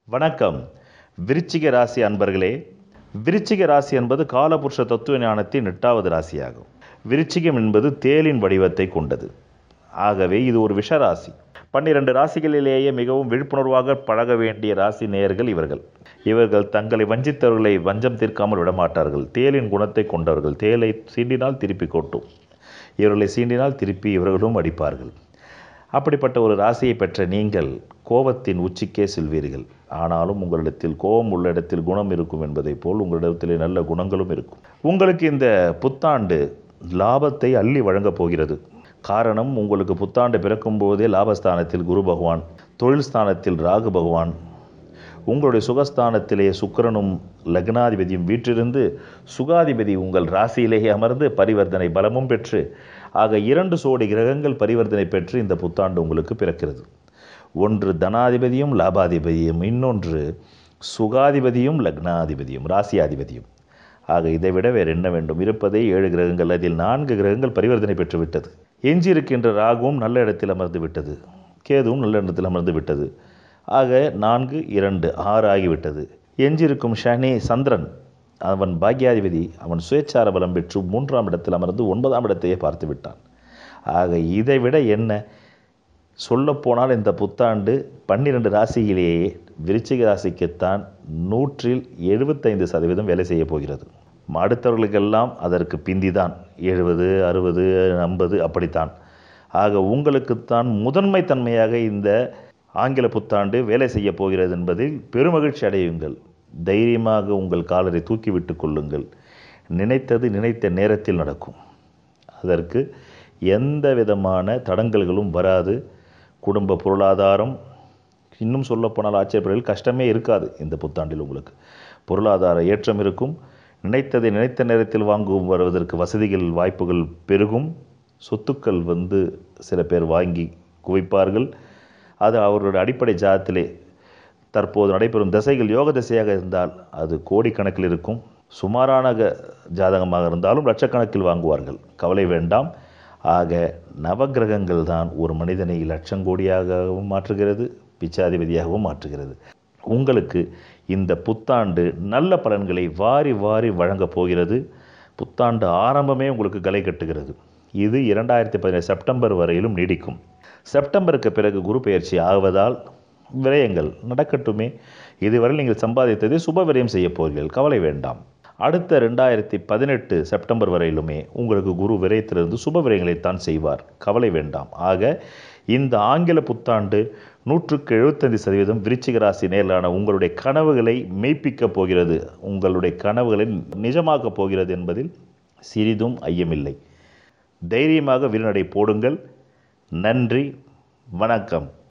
வணக்கம் விருச்சிக ராசி அன்பர்களே விருச்சிக ராசி என்பது காலபுருஷ தத்துவ ஞானத்தின் எட்டாவது ராசியாகும் விருச்சிகம் என்பது தேலின் வடிவத்தை கொண்டது ஆகவே இது ஒரு விஷராசி பன்னிரண்டு ராசிகளிலேயே மிகவும் விழிப்புணர்வாக பழக வேண்டிய ராசி நேயர்கள் இவர்கள் இவர்கள் தங்களை வஞ்சித்தவர்களை வஞ்சம் தீர்க்காமல் விடமாட்டார்கள் தேலின் குணத்தை கொண்டவர்கள் தேலை சீண்டினால் திருப்பி கொட்டும் இவர்களை சீண்டினால் திருப்பி இவர்களும் அடிப்பார்கள் அப்படிப்பட்ட ஒரு ராசியை பெற்ற நீங்கள் கோபத்தின் உச்சிக்கே செல்வீர்கள் ஆனாலும் உங்களிடத்தில் கோபம் உள்ள இடத்தில் குணம் இருக்கும் என்பதைப் போல் உங்களிடத்திலே நல்ல குணங்களும் இருக்கும் உங்களுக்கு இந்த புத்தாண்டு லாபத்தை அள்ளி வழங்கப் போகிறது காரணம் உங்களுக்கு புத்தாண்டு பிறக்கும் போதே லாபஸ்தானத்தில் குரு பகவான் தொழில் ஸ்தானத்தில் ராகு பகவான் உங்களுடைய சுகஸ்தானத்திலே சுக்கிரனும் லக்னாதிபதியும் வீற்றிருந்து சுகாதிபதி உங்கள் ராசியிலேயே அமர்ந்து பரிவர்த்தனை பலமும் பெற்று ஆக இரண்டு சோடி கிரகங்கள் பரிவர்த்தனை பெற்று இந்த புத்தாண்டு உங்களுக்கு பிறக்கிறது ஒன்று தனாதிபதியும் லாபாதிபதியும் இன்னொன்று சுகாதிபதியும் லக்னாதிபதியும் ராசியாதிபதியும் ஆக இதை விட வேறு என்ன வேண்டும் இருப்பதே ஏழு கிரகங்கள் அதில் நான்கு கிரகங்கள் பரிவர்த்தனை பெற்று விட்டது எஞ்சி இருக்கின்ற ராகுவும் நல்ல இடத்தில் அமர்ந்து விட்டது கேதுவும் நல்ல இடத்தில் அமர்ந்து விட்டது ஆக நான்கு இரண்டு ஆறு ஆகிவிட்டது எஞ்சிருக்கும் சனி சந்திரன் அவன் பாக்யாதிபதி அவன் சுயச்சார பலம் பெற்று மூன்றாம் இடத்தில் அமர்ந்து ஒன்பதாம் இடத்தையே பார்த்து விட்டான் ஆக இதை விட என்ன சொல்லப்போனால் இந்த புத்தாண்டு பன்னிரண்டு ராசியிலேயே விருச்சிக ராசிக்குத்தான் நூற்றில் எழுபத்தைந்து சதவீதம் வேலை செய்ய போகிறது அடுத்தவர்களுக்கெல்லாம் அதற்கு பிந்திதான் எழுபது அறுபது ஐம்பது அப்படித்தான் ஆக உங்களுக்குத்தான் முதன்மை தன்மையாக இந்த ஆங்கில புத்தாண்டு வேலை செய்ய போகிறது என்பதில் பெருமகிழ்ச்சி அடையுங்கள் தைரியமாக உங்கள் காலரை தூக்கிவிட்டு கொள்ளுங்கள் நினைத்தது நினைத்த நேரத்தில் நடக்கும் அதற்கு எந்த விதமான தடங்கல்களும் வராது குடும்ப பொருளாதாரம் இன்னும் சொல்லப்போனால் ஆச்சரியப்படையில் கஷ்டமே இருக்காது இந்த புத்தாண்டில் உங்களுக்கு பொருளாதார ஏற்றம் இருக்கும் நினைத்ததை நினைத்த நேரத்தில் வாங்கும் வருவதற்கு வசதிகள் வாய்ப்புகள் பெருகும் சொத்துக்கள் வந்து சில பேர் வாங்கி குவிப்பார்கள் அது அவர்களுடைய அடிப்படை ஜாதத்திலே தற்போது நடைபெறும் திசைகள் யோக திசையாக இருந்தால் அது கோடிக்கணக்கில் இருக்கும் சுமாரான ஜாதகமாக இருந்தாலும் லட்சக்கணக்கில் வாங்குவார்கள் கவலை வேண்டாம் ஆக நவகிரகங்கள் தான் ஒரு மனிதனை லட்சங்கோடியாகவும் மாற்றுகிறது பிச்சாதிபதியாகவும் மாற்றுகிறது உங்களுக்கு இந்த புத்தாண்டு நல்ல பலன்களை வாரி வாரி வழங்கப் போகிறது புத்தாண்டு ஆரம்பமே உங்களுக்கு கலை கட்டுகிறது இது இரண்டாயிரத்தி பதினேழு செப்டம்பர் வரையிலும் நீடிக்கும் செப்டம்பருக்கு பிறகு குரு பயிற்சி ஆவதால் விரயங்கள் நடக்கட்டுமே இதுவரை நீங்கள் சம்பாதித்ததை சுப விரயம் செய்ய போகிறீர்கள் கவலை வேண்டாம் அடுத்த ரெண்டாயிரத்தி பதினெட்டு செப்டம்பர் வரையிலுமே உங்களுக்கு குரு விரயத்திலிருந்து சுப விரயங்களைத்தான் செய்வார் கவலை வேண்டாம் ஆக இந்த ஆங்கில புத்தாண்டு நூற்றுக்கு எழுபத்தஞ்சு சதவீதம் விருச்சிக ராசி நேரிலான உங்களுடைய கனவுகளை மெய்ப்பிக்கப் போகிறது உங்களுடைய கனவுகளை நிஜமாக்கப் போகிறது என்பதில் சிறிதும் ஐயமில்லை தைரியமாக வீரநடை போடுங்கள் நன்றி வணக்கம்